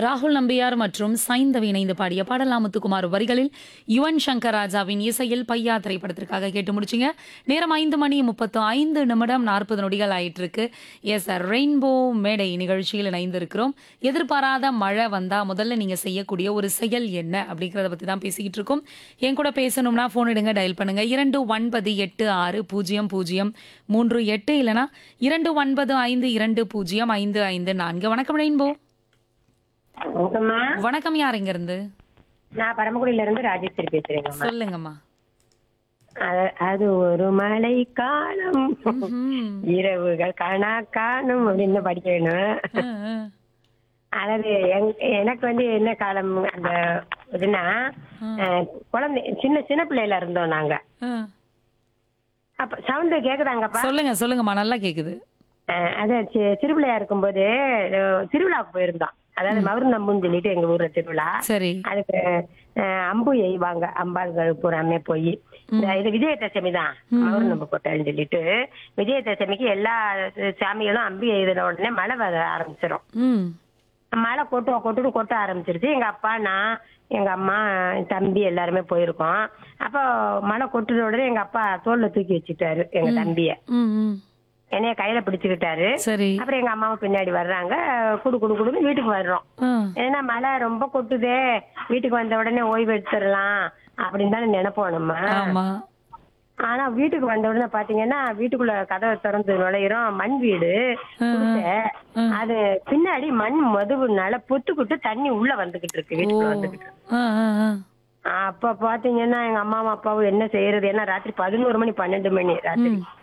ராகுல் நம்பியார் மற்றும் சைந்தவி இணைந்து பாடிய பாடல் முத்துக்குமார் வரிகளில் யுவன் சங்கர் ராஜாவின் இசையில் பையா திரைப்படத்திற்காக கேட்டு முடிச்சிங்க நேரம் ஐந்து மணி முப்பத்து ஐந்து நிமிடம் நாற்பது நொடிகள் ஆயிட்டு இருக்கு எஸ் ரெயின்போ மேடை நிகழ்ச்சியில் இணைந்திருக்கிறோம் எதிர்பாராத மழை வந்தா முதல்ல நீங்க செய்யக்கூடிய ஒரு செயல் என்ன அப்படிங்கறத பத்தி தான் பேசிக்கிட்டு இருக்கோம் என் கூட பேசணும்னா போன் எடுங்க டயல் பண்ணுங்க இரண்டு ஒன்பது எட்டு ஆறு பூஜ்ஜியம் பூஜ்ஜியம் மூன்று எட்டு இல்லனா இரண்டு ஒன்பது ஐந்து இரண்டு பூஜ்ஜியம் ஐந்து ஐந்து நான்கு வணக்கம் ரெயின்போ வணக்கம்மா வணக்கம் யார் இங்க இருந்து நான் பரமக்குடியில இருந்து ராஜேஸ்வரி பேசுறேங்கம்மா சொல்லுங்கம்மா அது- அது ஒரு மழை காலம் ம்ஹும். இரவுகள் காணா காணும் அப்படின்னு படிக்க வேணும் ஆ, ஆ. அதாவது எங்- எனக்கு வந்து என்ன காலம் அந்த இதுனா அஹ், குழந்தை சின்ன சின்ன பிள்ளையில இருந்தோம் நாங்க ஆ. அப்ப சவுண்ட் கேக்குதாங்கப்பா சொல்லுங்க சொல்லுங்கம்மா நல்லா கேக்குது அஹ், அது சி- சிறு பிள்ளையா இருக்கும்போது அஹ், திருவிழாவுக்கு போயிருந்தோம் அதாவது மருந்தம்புன்னு சொல்லிட்டு எங்க ஊர்ல திருவிழா சரி அதுக்கு அஹ், அம்பு எய்வாங்க அம்பாள்கள் பூராமே போய் இந்த இது விஜயதசமி தான் மவுர் நம்ப கொட்டான்னு சொல்லிட்டு விஜயதசமிக்கு எல்லா சாமிகளும் அம்பு எய்தின உடனே மழை வர ஆரம்பிச்சிடும் ம் மழை கொட்டு கொட்டுன்னு கொட்ட ஆரம்பிச்சிருச்சு எங்க அப்பா நான் எங்க அம்மா என் தம்பி எல்லாருமே போயிருக்கோம் அப்போ மழை கொட்டுன உடனே எங்க அப்பா தோல்ல தூக்கி வச்சுட்டாரு எங்க தம்பிய ம் ம் என்னைய கையில பிடிச்சுக்கிட்டாரு சரி அப்புறம் எங்க அம்மாவும் பின்னாடி வர்றாங்க குடு குடு குடுன்னு வீட்டுக்கு வர்றோம் ஆ. ஏன்னா மழை ரொம்ப கொட்டுதே வீட்டுக்கு வந்த உடனே ஓய்வு எடுத்துடலாம் அப்படின்னு தானே நினைப்போம் நம்ம ஆமா ஆனா வீட்டுக்கு வந்த உடனே பாத்தீங்கன்னா வீட்டுக்குள்ள கதவை திறந்து நுழையிறோம் மண் வீடு குடிசை. அது பின்னாடி மண் மதுவுனால பொத்துக்கிட்டு தண்ணி உள்ள வந்துகிட்டு இருக்கு வீட்டுக்குள்ள வந்துகிட்டு இருக்கு. ஆ, ஆ, ஆ. அப்ப பாத்தீங்கன்னா எங்க அம்மாவும் அப்பாவும் என்ன செய்யறது ஏன்னா ராத்திரி பதினோரு மணி பன்னெண்டு மணி ராத்திரி